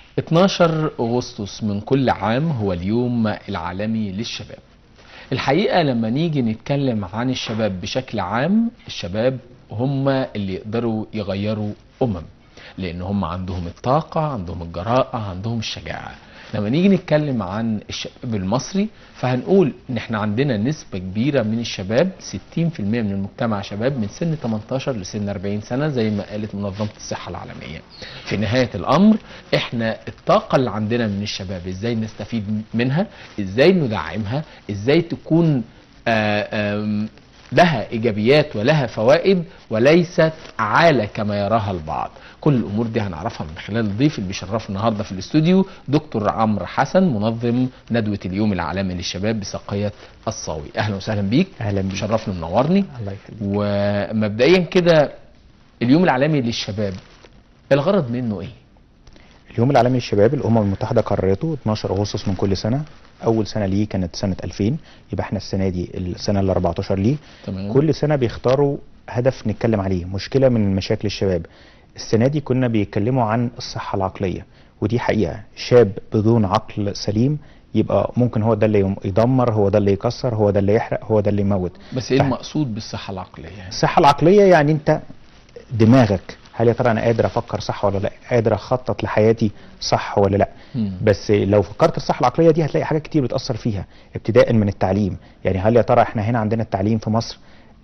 12 أغسطس من كل عام هو اليوم العالمي للشباب الحقيقة لما نيجي نتكلم عن الشباب بشكل عام الشباب هم اللي يقدروا يغيروا أمم لأن هم عندهم الطاقة عندهم الجراءة عندهم الشجاعة لما نيجي نتكلم عن الشباب المصري فهنقول ان احنا عندنا نسبة كبيرة من الشباب 60% من المجتمع شباب من سن 18 لسن 40 سنة زي ما قالت منظمة الصحة العالمية في نهاية الامر احنا الطاقة اللي عندنا من الشباب ازاي نستفيد منها ازاي ندعمها ازاي تكون آه، آم، لها ايجابيات ولها فوائد وليست عاله كما يراها البعض كل الامور دي هنعرفها من خلال الضيف اللي بيشرفنا النهارده في الاستوديو دكتور عمرو حسن منظم ندوه اليوم العالمي للشباب بساقيه الصاوي اهلا وسهلا بيك اهلا بيك مشرفني منورني الله يخليك ومبدئيا كده اليوم العالمي للشباب الغرض منه ايه اليوم العالمي للشباب الامم المتحده قررته 12 اغسطس من كل سنه اول سنه ليه كانت سنه 2000 يبقى احنا السنه دي السنه ال 14 ليه تمام كل سنه بيختاروا هدف نتكلم عليه مشكله من مشاكل الشباب السنه دي كنا بيتكلموا عن الصحه العقليه ودي حقيقه شاب بدون عقل سليم يبقى ممكن هو ده اللي يم- يدمر هو ده اللي يكسر هو ده اللي يحرق هو ده اللي يموت بس ايه فح- المقصود بالصحه العقليه الصحة العقلية يعني انت دماغك هل يا ترى انا قادر افكر صح ولا لا قادر اخطط لحياتي صح ولا لا مم. بس لو فكرت الصحة العقلية دي هتلاقي حاجات كتير بتأثر فيها ابتداء من التعليم يعني هل يا ترى احنا هنا عندنا التعليم في مصر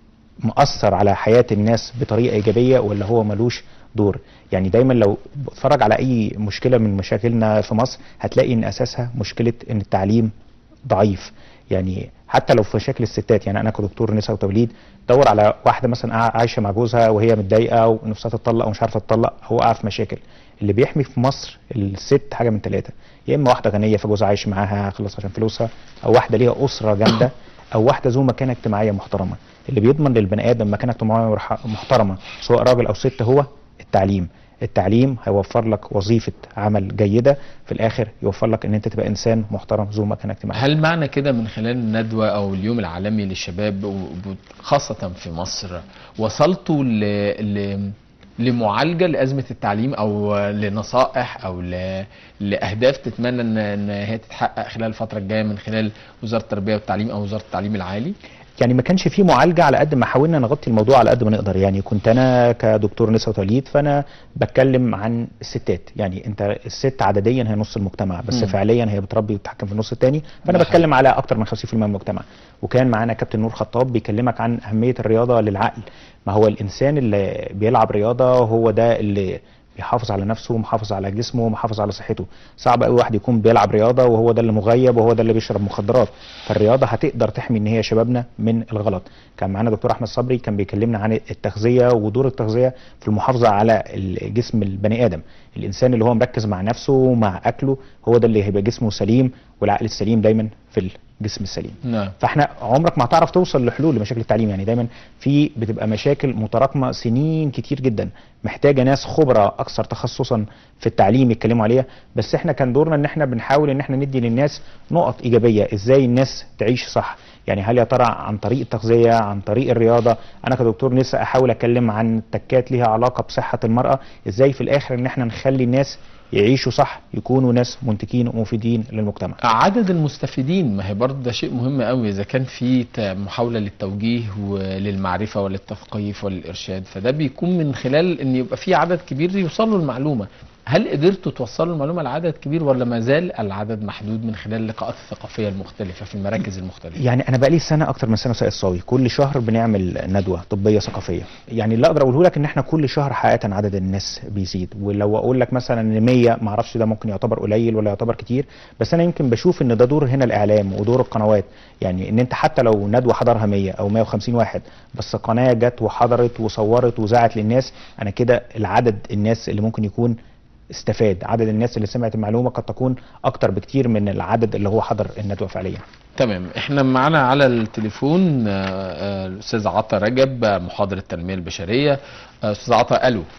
مؤثر على حياة الناس بطريقة إيجابية ولا هو ملوش دور يعني دايما لو بتفرج على أي مشكلة من مشاكلنا في مصر هتلاقي إن أساسها مشكلة إن التعليم ضعيف يعني حتى لو في مشاكل الستات يعني انا كدكتور نساء وتوليد دور على واحده مثلا قاع- عايشه مع جوزها وهي متضايقه ونفسها تطلق او مش عارفه تطلق او واقعه في مشاكل اللي بيحمي في مصر الست حاجه من ثلاثه يا اما واحده غنيه فجوزها عايش معاها خلص عشان فلوسها او واحده ليها اسره جامده او واحده ذو مكانه اجتماعيه محترمه اللي بيضمن للبني ادم مكانه اجتماعيه مرح- محترمه سواء راجل او ست هو التعليم التعليم هيوفر لك وظيفه عمل جيده في الاخر يوفر لك ان انت تبقى انسان محترم ذو مكانه اجتماعيه هل معنى كده من خلال الندوة أو اليوم العالمي للشباب و- خاصة في مصر وصلتوا ل... ل... لمعالجة لأزمة التعليم أو لنصائح أو ل... لأهداف تتمنى إن... إن هي تتحقق خلال الفترة الجاية من خلال وزارة التربية والتعليم أو وزارة التعليم العالي؟ يعني ما كانش فيه معالجه على قد ما حاولنا نغطي الموضوع على قد ما نقدر يعني كنت انا كدكتور نساء وتوليد فانا بتكلم عن الستات يعني انت الست عدديا هي نص المجتمع بس مم. فعليا هي بتربي وتتحكم في النص الثاني فانا ده بتكلم على اكتر من 50% من المجتمع وكان معانا كابتن نور خطاب بيكلمك عن اهميه الرياضه للعقل ما هو الانسان اللي بيلعب رياضه هو ده اللي بيحافظ على نفسه ومحافظ على جسمه ومحافظ على صحته صعب قوي واحد يكون بيلعب رياضه وهو ده اللي مغيب وهو ده اللي بيشرب مخدرات فالرياضه هتقدر تحمي ان هي شبابنا من الغلط كان معانا دكتور احمد صبري كان بيكلمنا عن التغذيه ودور التغذيه في المحافظه على الجسم البني ادم الانسان اللي هو مركز مع نفسه ومع اكله هو ده اللي هيبقى جسمه سليم والعقل السليم دايما في الجسم السليم نعم فاحنا عمرك ما هتعرف توصل لحلول لمشاكل التعليم يعني دايما في بتبقى مشاكل متراكمه سنين كتير جدا محتاجه ناس خبره اكثر تخصصا في التعليم يتكلموا عليها بس احنا كان دورنا ان احنا بنحاول ان احنا ندي للناس نقط ايجابيه ازاي الناس تعيش صح يعني هل يا ترى عن طريق التغذيه عن طريق الرياضه انا كدكتور نساء احاول اتكلم عن تكات ليها علاقه بصحه المراه ازاي في الاخر ان احنا نخلي الناس يعيشوا صح يكونوا ناس منتجين ومفيدين للمجتمع عدد المستفيدين ما هي برضه ده شيء مهم قوي اذا كان في ت- محاوله للتوجيه وللمعرفه وللتثقيف وللارشاد فده بيكون من خلال ان يبقى في عدد كبير يوصلوا المعلومه هل قدرتوا توصلوا المعلومه لعدد كبير ولا ما زال العدد محدود من خلال اللقاءات الثقافيه المختلفه في المراكز المختلفه يعني انا بقالي سنه اكتر من سنه سائق الصاوي كل شهر بنعمل ندوه طبيه ثقافيه يعني اللي اقدر اقوله لك ان احنا كل شهر حقيقه عدد الناس بيزيد ولو اقول لك مثلا ان 100 ما اعرفش ده ممكن يعتبر قليل ولا يعتبر كتير بس انا يمكن بشوف ان ده دور هنا الاعلام ودور القنوات يعني ان انت حتى لو ندوه حضرها 100 او 150 واحد بس قناه جت وحضرت وصورت وذاعت للناس انا كده العدد الناس اللي ممكن يكون استفاد عدد الناس اللي سمعت المعلومه قد تكون اكتر بكتير من العدد اللي هو حضر الندوه فعليا تمام احنا معانا على التليفون آه، آه، الاستاذ عطا رجب آه، محاضر التنميه البشريه آه، استاذ عطا الو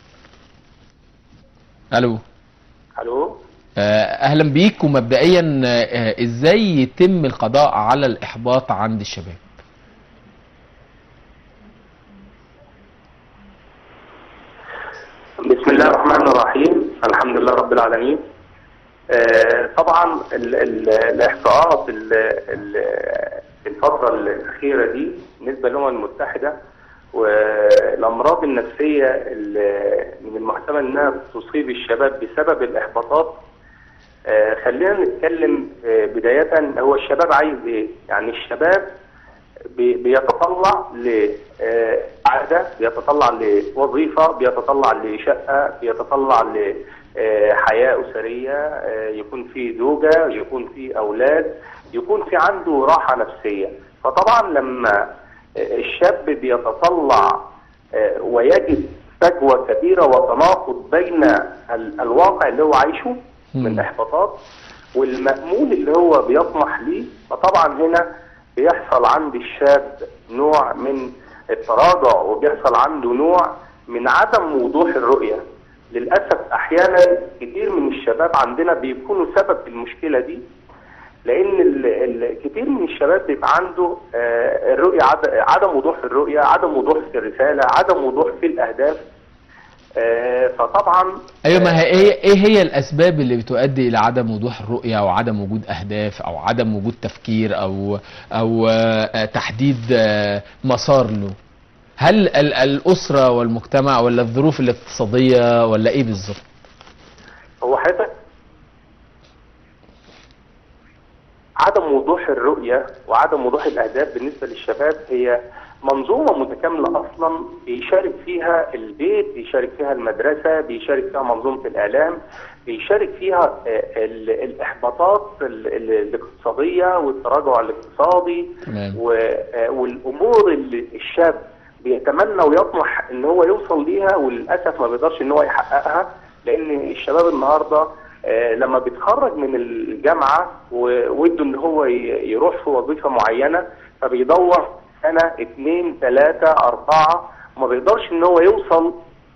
الو الو آه، اهلا بيك ومبدئيا آه، ازاي يتم القضاء على الاحباط عند الشباب بسم الله الرحمن الرحيم الحمد لله رب العالمين آه، طبعا ال- ال- الاحصاءات ال- ال- الفتره الاخيره دي بالنسبه للامم المتحده والامراض النفسيه اللي من المحتمل انها تصيب الشباب بسبب الاحباطات آه، خلينا نتكلم آه، بدايه هو الشباب عايز ايه؟ يعني الشباب بي- بيتطلع لعادة بيتطلع لوظيفة بيتطلع لشقة بيتطلع لحياة أسرية آه، يكون في زوجة يكون في أولاد يكون في عنده راحة نفسية فطبعا لما آه، الشاب بيتطلع آه، ويجد فجوة كبيرة وتناقض بين ال- الواقع اللي هو عايشه من مم. احباطات والمأمول اللي هو بيطمح ليه فطبعا هنا بيحصل عند الشاب نوع من التراجع وبيحصل عنده نوع من عدم وضوح الرؤية للأسف أحيانا كتير من الشباب عندنا بيكونوا سبب في المشكلة دي لأن ال- ال- كتير من الشباب بيبقى عنده آه، الرؤية عد- عدم وضوح في الرؤية عدم وضوح في الرسالة عدم وضوح في الأهداف آه، فطبعا ايوه ما هي ايه ايه هي الاسباب اللي بتؤدي الى عدم وضوح الرؤيه او عدم وجود اهداف او عدم وجود تفكير او او آه، تحديد آه، مسار له هل ال- الاسره والمجتمع ولا الظروف الاقتصاديه ولا ايه بالظبط هو حضرتك عدم وضوح الرؤية وعدم وضوح الأهداف بالنسبة للشباب هي منظومة متكاملة أصلا بيشارك فيها البيت بيشارك فيها المدرسة بيشارك فيها منظومة الإعلام بيشارك فيها آه، ال- الإحباطات ال- ال- الاقتصادية والتراجع الاقتصادي تمام و- آه، والامور اللي الشاب بيتمنى ويطمح ان هو يوصل ليها وللاسف ما بيقدرش ان هو يحققها لان الشباب النهارده آه، لما بيتخرج من الجامعه و- وده ان هو ي- يروح في وظيفه معينه فبيدور سنه اتنين تلاته اربعه وما بيقدرش ان هو يوصل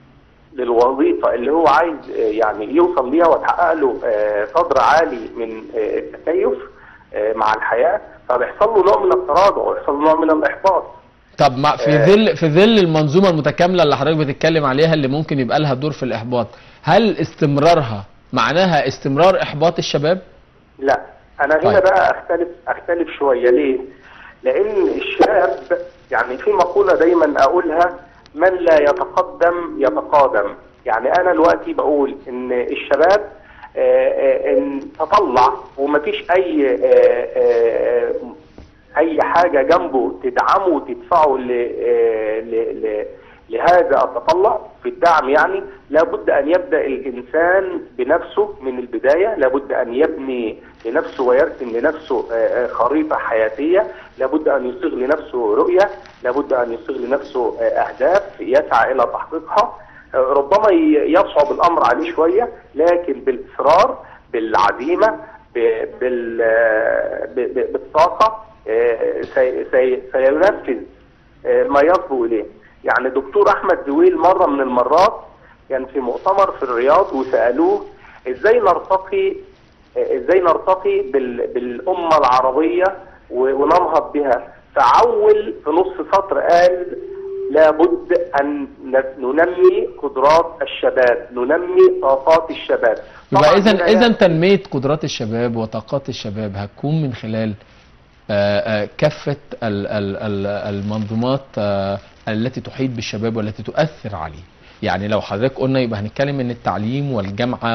للوظيفه اللي هو عايز آه، يعني يوصل ليها وتحقق له آه، قدر عالي من آه، التكيف آه، مع الحياه فبيحصل له نوع من التراجع ويحصل له نوع من الاحباط طب ما في آه. ظل في ظل المنظومه المتكامله اللي حضرتك بتتكلم عليها اللي ممكن يبقى لها دور في الاحباط هل استمرارها معناها استمرار احباط الشباب لا انا هنا طيب. بقى اختلف اختلف شويه ليه؟ لان الشاب يعني في مقوله دايما اقولها من لا يتقدم يتقادم يعني انا دلوقتي بقول ان الشباب آه، آه، ان تطلع ومفيش اي آه، آه، اي حاجه جنبه تدعمه وتدفعه ل- آه، ل- ل- لهذا التطلع في الدعم يعني لابد ان يبدا الانسان بنفسه من البدايه لابد ان يبني لنفسه ويرسم لنفسه آه، آه، خريطه حياتيه لابد ان يصيغ لنفسه رؤيه لابد ان يصيغ لنفسه آه، اهداف يسعى الى تحقيقها آه، ربما ي- يصعب الامر عليه شويه لكن بالاصرار بالعزيمه ب- بال- آه، ب- ب- بالطاقه آه، سي- سي- سينفذ آه، ما يصبو اليه يعني دكتور احمد زويل مره من المرات كان في مؤتمر في الرياض وسالوه ازاي نرتقي آه، ازاي نرتقي بال- بالامه العربيه و- وننهض بها فعول في نص سطر قال لابد ان ن- ننمي قدرات الشباب ننمي طاقات الشباب يبقى طبعاً اذا هنا اذا يعني- تنميه قدرات الشباب وطاقات الشباب هتكون من خلال آه، آه، كافه ال- ال- ال- المنظومات آه، التي تحيط بالشباب والتي تؤثر عليه يعني لو حضرتك قلنا يبقى هنتكلم ان التعليم والجامعه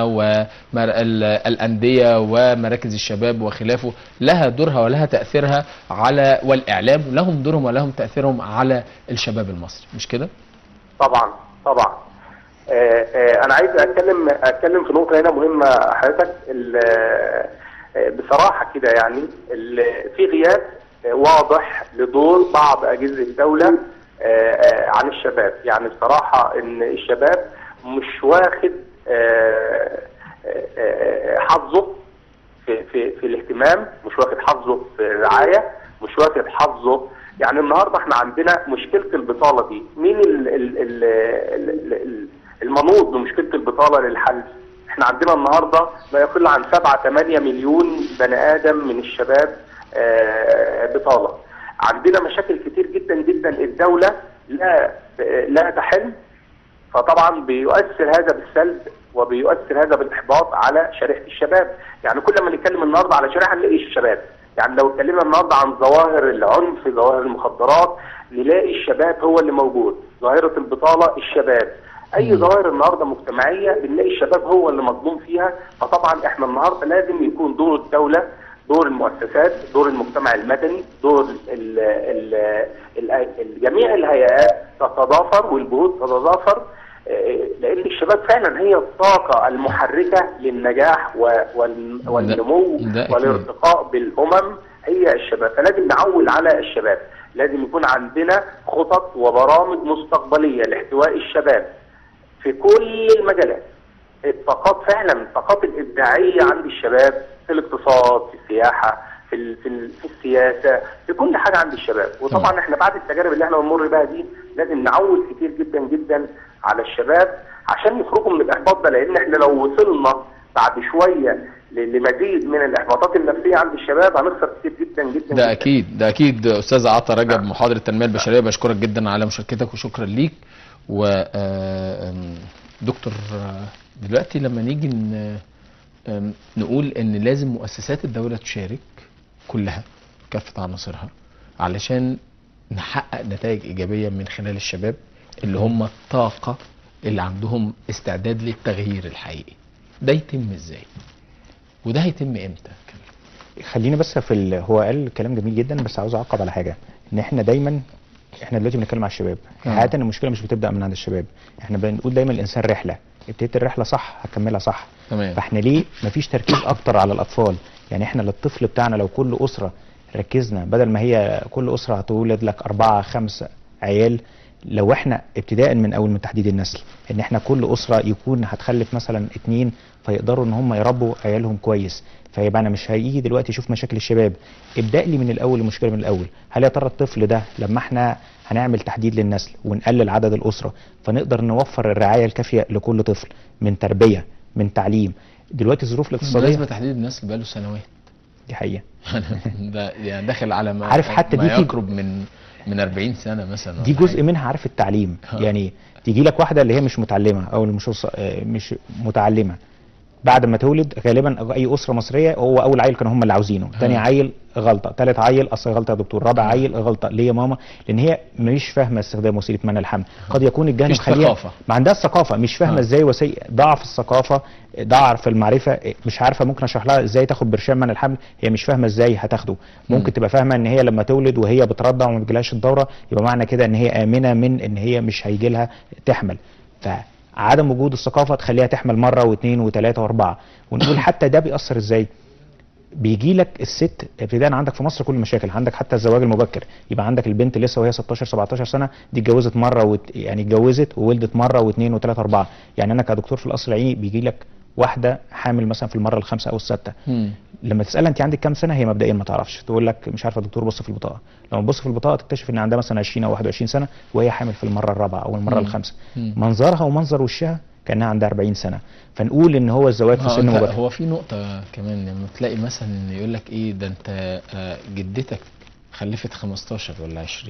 والانديه ومراكز الشباب وخلافه لها دورها ولها تاثيرها على والاعلام لهم دورهم ولهم تاثيرهم على الشباب المصري مش كده؟ طبعا طبعا آه، آه، انا عايز اتكلم اتكلم في نقطه هنا مهمه حضرتك ال- آه، بصراحه كده يعني ال- في غياب آه، واضح لدور بعض اجهزه الدوله آه، آه، عن الشباب يعني بصراحه ان الشباب مش واخد آه، آه، آه، حظه في في في الاهتمام مش واخد حظه في الرعايه مش واخد حظه يعني النهارده احنا عندنا مشكله البطاله دي مين ال ال ال ال ال المنوط بمشكله البطاله للحل احنا عندنا النهارده ما يقل عن 7 8 مليون بني ادم من الشباب آه، بطاله عندنا مشاكل كتير جدا جدا الدوله لا لا تحل فطبعا بيؤثر هذا بالسلب وبيؤثر هذا بالاحباط على شريحه الشباب يعني كل ما نتكلم النهارده على شريحه نلاقي الشباب يعني لو اتكلمنا النهارده عن ظواهر العنف ظواهر المخدرات نلاقي الشباب هو اللي موجود ظاهره البطاله الشباب اي ظواهر النهارده مجتمعيه بنلاقي الشباب هو اللي مظلوم فيها فطبعا احنا النهارده لازم يكون دور الدوله دور المؤسسات دور المجتمع المدني دور ال ال ال ال جميع الهيئات تتضافر والجهود تتضافر آه، لان الشباب فعلا هي الطاقه المحركه للنجاح و- وال- والنمو ده أكيد. والارتقاء بالامم هي الشباب فلازم نعول على الشباب لازم يكون عندنا خطط وبرامج مستقبليه لاحتواء الشباب في كل المجالات الطاقات فعلا الطاقات الابداعيه عند الشباب في الاقتصاد في السياحه في ال في, ال في السياسه في كل حاجه عند الشباب وطبعا احنا بعد التجارب اللي احنا بنمر بها دي لازم نعول كتير جدا جدا على الشباب عشان يخرجوا من الاحباط ده لان احنا لو وصلنا بعد شويه ل- لمزيد من الاحباطات النفسيه عند الشباب هنخسر كتير جدا جدا ده جداً. اكيد ده اكيد استاذ عطا رجب محاضر التنميه البشريه بشكرك جدا على مشاركتك وشكرا ليك و آه، آم، دكتور آه، دلوقتي لما نيجي ن- آم، نقول ان لازم مؤسسات الدوله تشارك كلها كافه عناصرها علشان نحقق نتائج ايجابيه من خلال الشباب اللي هم الطاقه اللي عندهم استعداد للتغيير الحقيقي ده يتم ازاي وده هيتم امتى خلينا بس في ال... هو قال كلام جميل جدا بس عاوز اعقب على حاجه ان احنا دايما احنا دلوقتي بنتكلم على الشباب آه. حقيقه المشكله مش بتبدا من عند الشباب احنا بنقول دايما الانسان رحله ابتديت الرحله صح هكملها صح تمام فاحنا ليه مفيش تركيز اكتر على الاطفال يعني احنا للطفل بتاعنا لو كل اسره ركزنا بدل ما هي كل اسره هتولد لك اربعه خمسه عيال لو احنا ابتداء من اول من تحديد النسل ان احنا كل اسره يكون هتخلف مثلا اتنين فيقدروا ان هم يربوا عيالهم كويس فيبقى انا مش هيجي دلوقتي يشوف مشاكل الشباب ابدا لي من الاول المشكله من الاول هل يا ترى الطفل ده لما احنا هنعمل تحديد للنسل ونقلل عدد الاسره فنقدر نوفر الرعايه الكافيه لكل طفل من تربيه من تعليم دلوقتي الظروف بالنسبه الاقتصاديه تحديد النسل بقاله سنوات دي حقيقه يعني ده يعني داخل على ما عارف حتى ما دي في- يقرب من من 40 سنه مثلا دي ولا جزء حاجة. منها عارف التعليم ها. يعني تيجي لك واحده اللي هي مش متعلمه او اللي مش وص- آه، مش متعلمه بعد ما تولد غالبا اي اسره مصريه هو اول عيل كانوا هم اللي عاوزينه تاني ها. عيل غلطه تالت عيل اصل غلطه يا دكتور رابع عيل غلطه ليه يا ماما لان هي مش فاهمه استخدام وسيله منع الحمل قد يكون الجهل مفيش مخليها ثقافة. ما عندهاش ثقافه مش فاهمه ها. ازاي وسيله ضعف الثقافه ضعف المعرفه مش عارفه ممكن اشرح لها ازاي تاخد برشام منع الحمل هي مش فاهمه ازاي هتاخده ممكن مم. تبقى فاهمه ان هي لما تولد وهي بترضع وما بتجيلهاش الدوره يبقى معنى كده ان هي امنه من ان هي مش هيجي لها تحمل فعدم وجود الثقافه تخليها تحمل مره واثنين وثلاثه واربعه ونقول حتى ده بيأثر ازاي بيجي لك الست ابتداء عندك في مصر كل المشاكل عندك حتى الزواج المبكر يبقى عندك البنت لسه وهي 16 17 سنه دي اتجوزت مره وت... يعني اتجوزت وولدت مره واثنين وثلاثه اربعه يعني انا كدكتور في القصر العيني بيجي لك واحده حامل مثلا في المره الخامسه او السادسه مم. لما تسالها انت عندك كام سنه هي مبدئيا ما تعرفش تقول لك مش عارفه دكتور بص في البطاقه لما تبص في البطاقه تكتشف ان عندها مثلا 20 او 21 سنه وهي حامل في المره الرابعه او المره مم. الخامسه مم. منظرها ومنظر وشها كانها عندها 40 سنه فنقول ان هو الزواج في آه، سن أنت- مبكر هو في نقطة كمان لما تلاقي مثلا إن يقول لك ايه ده انت آه، جدتك خلفت 15 ولا 20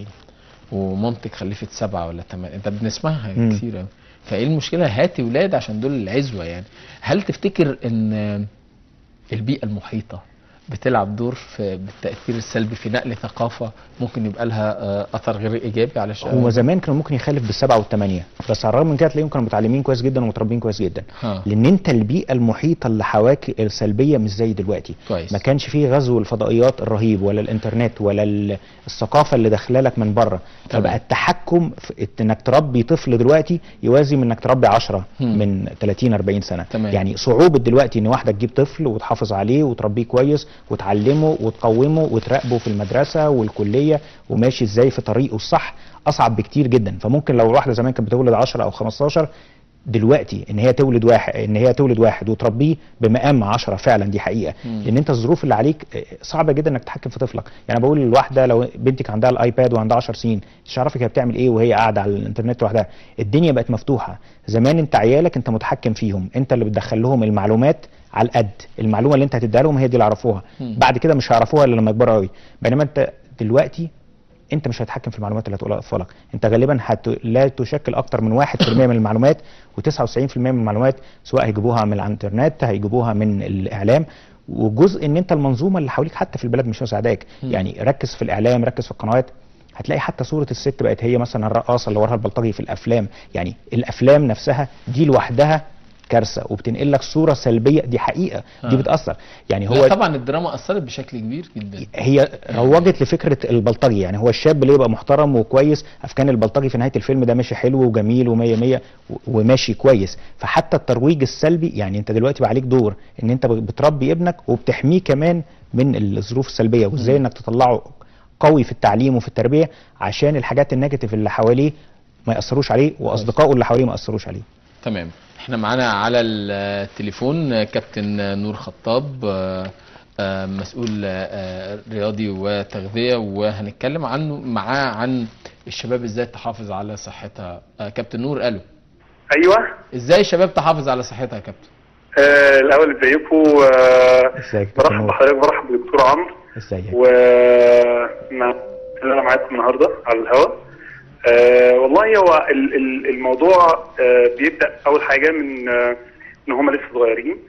ومامتك خلفت سبعة ولا ثمانية انت بنسمعها مم. كتير أوي فايه المشكلة هاتي ولاد عشان دول العزوة يعني هل تفتكر ان آه، البيئة المحيطة بتلعب دور في بالتأثير السلبي في نقل ثقافة ممكن يبقى لها آه، أثر غير إيجابي على الشباب؟ هو زمان كانوا ممكن يخلف بالسبعه والثمانيه بس على الرغم من كده تلاقيهم كانوا متعلمين كويس جدا ومتربيين كويس جدا ها. لان انت البيئه المحيطه اللي حواك السلبيه مش زي دلوقتي كويس. ما كانش فيه غزو الفضائيات الرهيب ولا الانترنت ولا ال- الثقافه اللي داخله لك من بره تمام. فبقى التحكم في إت- انك تربي طفل دلوقتي يوازي من انك تربي 10 هم. من 30 40 سنه تمام. يعني صعوبه دلوقتي ان واحده تجيب طفل وتحافظ عليه وتربيه كويس وتعلمه وتقومه وتراقبه في المدرسه والكليه وماشي ازاي في طريقه الصح اصعب بكتير جدا فممكن لو واحده زمان كانت بتولد 10 او 15 دلوقتي ان هي تولد واحد ان هي تولد واحد وتربيه بمقام 10 فعلا دي حقيقه مم. لان انت الظروف اللي عليك آه، صعبه جدا انك تتحكم في طفلك يعني بقول للواحده لو بنتك عندها الايباد وعندها 10 سنين مش عارفك هي بتعمل ايه وهي قاعده على الانترنت لوحدها الدنيا بقت مفتوحه زمان انت عيالك انت متحكم فيهم انت اللي بتدخل لهم المعلومات على القد المعلومه اللي انت هتديها لهم هي دي اللي يعرفوها مم. بعد كده مش هيعرفوها الا لما يكبروا قوي بينما انت دلوقتي انت مش هتتحكم في المعلومات اللي هتقولها لاطفالك انت غالبا هت... لا تشكل اكتر من 1% من المعلومات و99% من المعلومات سواء هيجيبوها من الانترنت هيجيبوها من الاعلام وجزء ان انت المنظومه اللي حواليك حتى في البلد مش مساعداك مم. يعني ركز في الاعلام ركز في القنوات هتلاقي حتى صورة الست بقت هي مثلا الرقاصة اللي وراها البلطجي في الأفلام يعني الأفلام نفسها دي لوحدها كارثة وبتنقل لك صورة سلبية دي حقيقة دي آه. بتأثر يعني هو هو طبعا الدراما اثرت بشكل كبير جدا هي روجت لفكره البلطجي يعني هو الشاب اللي يبقى محترم وكويس افكان البلطجي في نهايه الفيلم ده ماشي حلو وجميل ومية مية و- وماشي كويس فحتى الترويج السلبي يعني انت دلوقتي بقى عليك دور ان انت بتربي ابنك وبتحميه كمان من الظروف السلبيه وازاي مم. انك تطلعه قوي في التعليم وفي التربيه عشان الحاجات النيجاتيف اللي حواليه ما ياثروش عليه واصدقائه اللي حواليه ما ياثروش عليه تمام احنا معانا على التليفون كابتن نور خطاب آه، آه، مسؤول آه، رياضي وتغذية وهنتكلم عنه معاه عن الشباب ازاي تحافظ على صحتها آه، كابتن نور الو ايوه ازاي الشباب تحافظ على صحتها يا كابتن آه الاول ازيكم آه ازيك يا برحب نور؟ بحضرتك برحب بالدكتور عمرو ازيك ومع اللي انا معاكم النهارده على الهواء آه والله هو ال- ال- الموضوع آه بيبدا اول حاجه من آه ان هم لسه صغيرين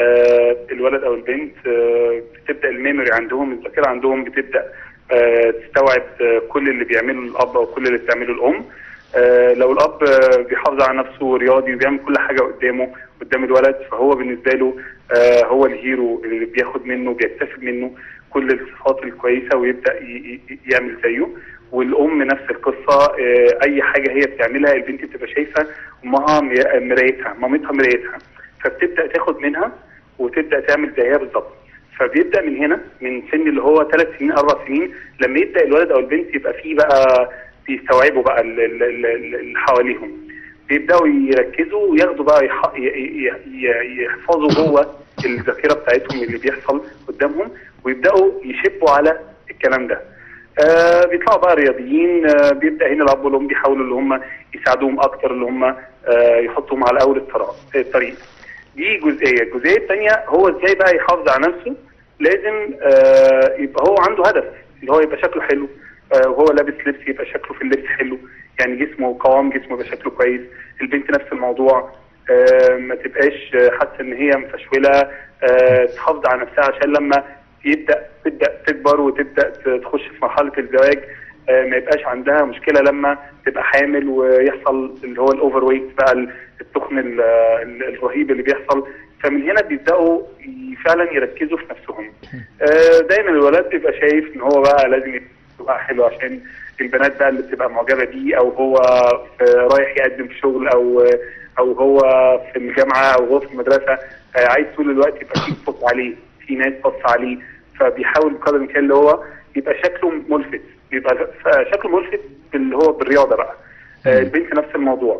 آه الولد او البنت آه بتبدا الميموري عندهم الذاكره عندهم بتبدا آه تستوعب آه كل اللي بيعمله الاب او كل اللي بتعمله الام آه لو الاب آه بيحافظ على نفسه رياضي وبيعمل كل حاجه قدامه قدام الولد فهو بالنسبه له آه هو الهيرو اللي بياخد منه بيكتسب منه كل الصفات الكويسه ويبدا ي- ي- يعمل زيه والام نفس القصه آه، اي حاجه هي بتعملها البنت بتبقى شايفه امها مي- مرايتها مامتها مرايتها فبتبدا تاخد منها وتبدا تعمل زيها بالظبط فبيبدا من هنا من سن اللي هو ثلاث سنين اربع سنين لما يبدا الولد او البنت يبقى فيه بقى بيستوعبوا بقى ال- ال- ال- ال- اللي حواليهم بيبداوا يركزوا وياخدوا بقى يح- ي- ي- ي- يحفظوا جوه الذاكره بتاعتهم اللي بيحصل قدامهم ويبداوا يشبوا على الكلام ده آه بيطلعوا بقى رياضيين آه بيبدا هنا الاب والام بيحاولوا اللي هم يساعدوهم اكتر اللي هم آه يحطوهم على اول الطرا- الطريق دي جزئيه الجزئيه الثانيه هو ازاي بقى يحافظ على نفسه لازم آه يبقى هو عنده هدف اللي هو يبقى شكله حلو آه وهو لابس لبس يبقى شكله في اللبس حلو يعني جسمه قوام جسمه يبقى شكله كويس البنت نفس الموضوع آه ما تبقاش آه، حاسه ان هي مفشوله آه تحافظ على نفسها عشان لما يبدا تبدا تكبر وتبدا ت- تخش في مرحله الزواج آه، ما يبقاش عندها مشكله لما تبقى حامل ويحصل اللي هو الاوفر ويت بقى ال- التخن ال- ال- الرهيب اللي بيحصل فمن هنا بيبداوا ي- فعلا يركزوا في نفسهم آه، دايما الولد بيبقى شايف ان هو بقى لازم يبقى حلو عشان البنات بقى اللي بتبقى معجبه بيه او هو في رايح يقدم في شغل او او هو في الجامعه او هو في المدرسه آه، عايز طول الوقت يبقى في فوق عليه في ناس بص عليه فبيحاول بقدر الامكان اللي هو يبقى شكله ملفت يبقى ف- شكله ملفت اللي هو بالرياضه بقى آه، البنت نفس الموضوع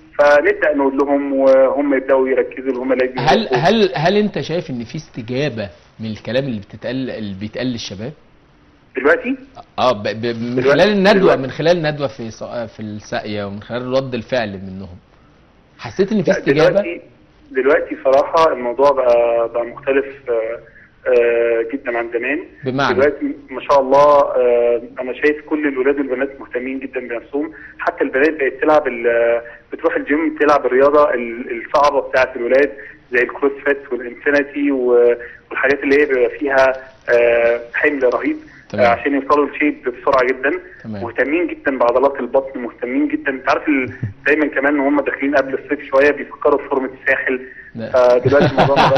فنبدا نقول لهم وهم يبداوا يركزوا اللي هم لازم هل يبقوا- هل هل انت شايف ان في استجابه من الكلام اللي بتتقال اللي بيتقال للشباب دلوقتي اه ب... ب... من دلوقتي- خلال الندوه دلوقتي. من خلال الندوه في ص- في الساقيه ومن خلال رد الفعل منهم حسيت ان في لا، استجابه دلوقتي دلوقتي صراحة الموضوع بقى بقى مختلف آه، آه، جدا عن زمان بمعنى دلوقتي ما شاء الله آه، انا شايف كل الولاد والبنات مهتمين جدا بنفسهم حتى البنات بقت تلعب ال- بتروح الجيم تلعب الرياضة ال- الصعبة بتاعت الولاد زي الكروس فيت والانفينيتي و- والحاجات اللي هي بيبقى فيها آه، حمل رهيب تمام. آه، عشان يوصلوا لشيب بسرعة جدا تمام. مهتمين جدا بعضلات البطن مهتمين جدا انت عارف ال- دايما كمان ان هم داخلين قبل الصيف شويه بيفكروا في فورمه الساحل لا. فدلوقتي الموضوع ده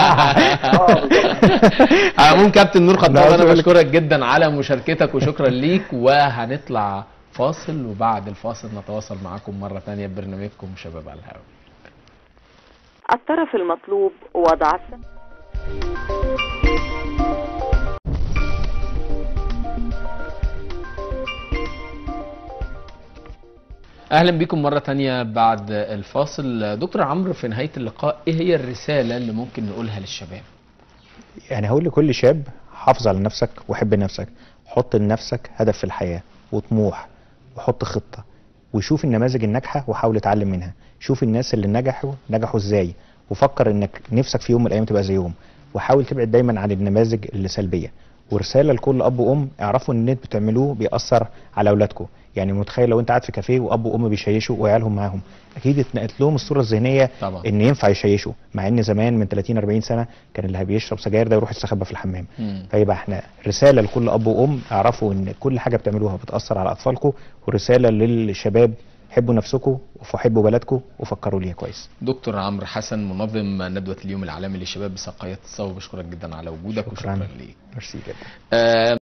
اه بالظبط. على العموم كابتن نور خطاب لا، انا شغلك. بشكرك جدا على مشاركتك وشكرا ليك وهنطلع فاصل وبعد الفاصل نتواصل معاكم مره ثانيه ببرنامجكم شباب على الهواء الطرف المطلوب وضع السم اهلا بكم مره تانية بعد الفاصل دكتور عمرو في نهايه اللقاء ايه هي الرساله اللي ممكن نقولها للشباب يعني هقول لكل شاب حافظ على نفسك وحب نفسك حط لنفسك هدف في الحياة وطموح وحط خطة وشوف النماذج الناجحة وحاول اتعلم منها شوف الناس اللي نجحوا نجحوا ازاي وفكر انك نفسك في يوم من الايام تبقى زيهم وحاول تبعد دايما عن النماذج اللي سلبية ورساله لكل اب وام اعرفوا ان اللي انتوا بتعملوه بيأثر على اولادكم يعني متخيل لو انت قاعد في كافيه واب وام بيشيشوا وعيالهم معاهم اكيد اتنقلت لهم الصوره الذهنيه طبعا. ان ينفع يشيشوا مع ان زمان من 30 40 سنه كان اللي بيشرب سجاير ده يروح يستخبى في الحمام مم. فيبقى احنا رساله لكل اب وام اعرفوا ان كل حاجه بتعملوها بتاثر على اطفالكم ورساله للشباب حبوا نفسكم وحبوا بلدكم وفكروا ليها كويس دكتور عمرو حسن منظم ندوه اليوم العالمي للشباب بساقية الصواب بشكرك جدا على وجودك شكراً. وشكرا ليك ميرسي جدا آه